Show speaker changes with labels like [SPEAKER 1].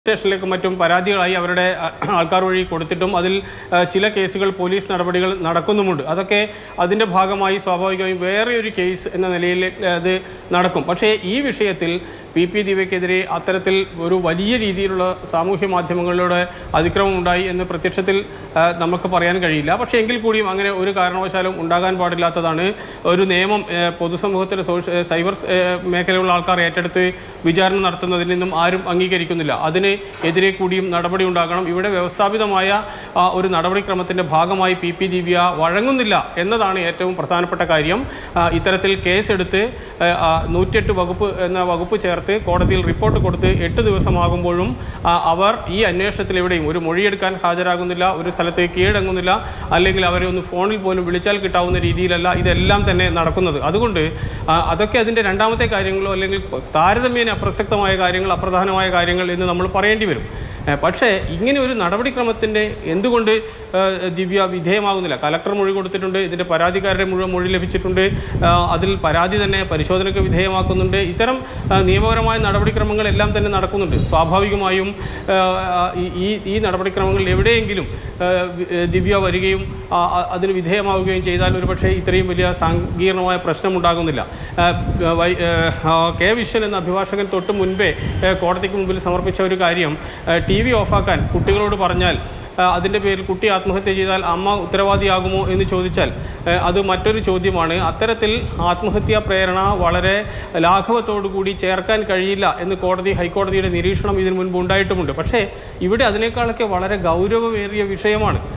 [SPEAKER 1] സ്റ്റേഷനിലേക്കും മറ്റും പരാതികളായി അവരുടെ അഹ്, ആൾക്കാർ വഴി കൊടുത്തിട്ടും അതിൽ അഹ്, ചില കേസുകൾ പോലീസ് നടപടികൾ നടക്കുന്നുമുണ്ട് അതൊക്കെ അതിൻ്റെ ഭാഗമായി സ്വാഭാവികമായും വേറെ ഒരു കേസ് എന്ന നിലയിൽ അഹ്, അത് നടക്കും പക്ഷേ ഈ വിഷയത്തിൽ പി പി ദിവ്യക്കെതിരെ അത്തരത്തിൽ ഒരു വലിയ രീതിയിലുള്ള സാമൂഹ്യ മാധ്യമങ്ങളിലൂടെ അതിക്രമം ഉണ്ടായി എന്ന് പ്രത്യക്ഷത്തിൽ അഹ്, നമുക്ക് പറയാൻ കഴിയില്ല പക്ഷേ എങ്കിൽ കൂടിയും അങ്ങനെ ഒരു കാരണവശാലും ഉണ്ടാകാൻ പാടില്ലാത്തതാണ് ഒരു നിയമം അഹ്, പൊതുസമൂഹത്തിലെ സോഷ്യ അഹ്, സൈബർ അഹ്, മേഖലയിലുള്ള ആൾക്കാർ ഏറ്റെടുത്ത് വിചാരണ നടത്തുന്നതിൽ നിന്നും ആരും അംഗീകരിക്കുന്നില്ല അതിന് എതിരെ കൂടിയും നടപടി ഉണ്ടാകണം ഇവിടെ വ്യവസ്ഥാപിതമായ ആ, ഒരു നടപടിക്രമത്തിൻ്റെ ഭാഗമായി പി പി ദിവ്യ വഴങ്ങുന്നില്ല എന്നതാണ് ഏറ്റവും പ്രധാനപ്പെട്ട കാര്യം ആ, ഇത്തരത്തിൽ കേസെടുത്ത് ആ, ആ, നൂറ്റിയെട്ട് വകുപ്പ് എന്ന വകുപ്പ് ചേർത്ത് കോടതിയിൽ റിപ്പോർട്ട് കൊടുത്ത് എട്ട് ദിവസമാകുമ്പോഴും ആ, അവർ ഈ അന്വേഷണത്തിൽ എവിടെയും ഒരു മൊഴിയെടുക്കാൻ ഹാജരാകുന്നില്ല ഒരു സ്ഥലത്ത് കീഴടങ്ങുന്നില്ല അല്ലെങ്കിൽ അവരെ ഒന്ന് ഫോണിൽ പോലും വിളിച്ചാൽ കിട്ടാവുന്ന രീതിയിലല്ല ഇതെല്ലാം തന്നെ നടക്കുന്നത് അതുകൊണ്ട് ആ, അതൊക്കെ അതിൻ്റെ രണ്ടാമത്തെ കാര്യങ്ങളോ അല്ലെങ്കിൽ താരതമ്യേന അപ്രസക്തമായ കാര്യങ്ങൾ അപ്രധാനമായ കാര്യങ്ങൾ എന്ന് നമ്മൾ പറയേണ്ടി വരും ഏ, പക്ഷേ ഇങ്ങനെ ഒരു നടപടിക്രമത്തിൻ്റെ എന്തുകൊണ്ട് ഏ, ദിവ്യ വിധേയമാകുന്നില്ല കലക്ടർ മൊഴി കൊടുത്തിട്ടുണ്ട് ഇതിൻ്റെ പരാതിക്കാരുടെ മുഴുവൻ മൊഴി ലഭിച്ചിട്ടുണ്ട് ആ, അതിൽ പരാതി തന്നെ പരിശോധനയ്ക്ക് വിധേയമാക്കുന്നുണ്ട് ഇത്തരം ആ, നിയമപരമായ നടപടിക്രമങ്ങളെല്ലാം തന്നെ നടക്കുന്നുണ്ട് സ്വാഭാവികമായും ആ, ഈ- ഈ ഈ നടപടിക്രമങ്ങളിൽ എവിടെയെങ്കിലും ആ, വി- ഏ, ദിവ്യ വരികയും ആ, ആ, അതിന് വിധേയമാവുകയും ചെയ്താൽ ഒരുപക്ഷെ ഇത്രയും വലിയ സങ്കീർണമായ പ്രശ്നമുണ്ടാകുന്നില്ല ആ, വൈ- ഏ, ആ, കെ വിശ്വൻ എന്ന അഭിഭാഷകൻ തൊട്ട് മുൻപേ ഏ, കോടതിക്ക് മുമ്പിൽ സമർപ്പിച്ച ഒരു കാര്യം ടി വി ഓഫാക്കാൻ കുട്ടികളോട് പറഞ്ഞാൽ ആ, അതിൻ്റെ പേരിൽ കുട്ടി ആത്മഹത്യ ചെയ്താൽ അമ്മ ഉത്തരവാദിയാകുമോ എന്ന് ചോദിച്ചാൽ ഏ, അത് മറ്റൊരു ചോദ്യമാണ് അത്തരത്തിൽ ആത്മഹത്യാ പ്രേരണ വളരെ ലാഘവത്തോടു കൂടി ചേർക്കാൻ കഴിയില്ല എന്ന് കോടതി ഹൈക്കോടതിയുടെ നിരീക്ഷണം ഇതിനു മുൻപ് ഉണ്ടായിട്ടുമുണ്ട് പക്ഷേ ഇവിടെ അതിനേക്കാളൊക്കെ വളരെ ഗൗരവമേറിയ വിഷയമാണ്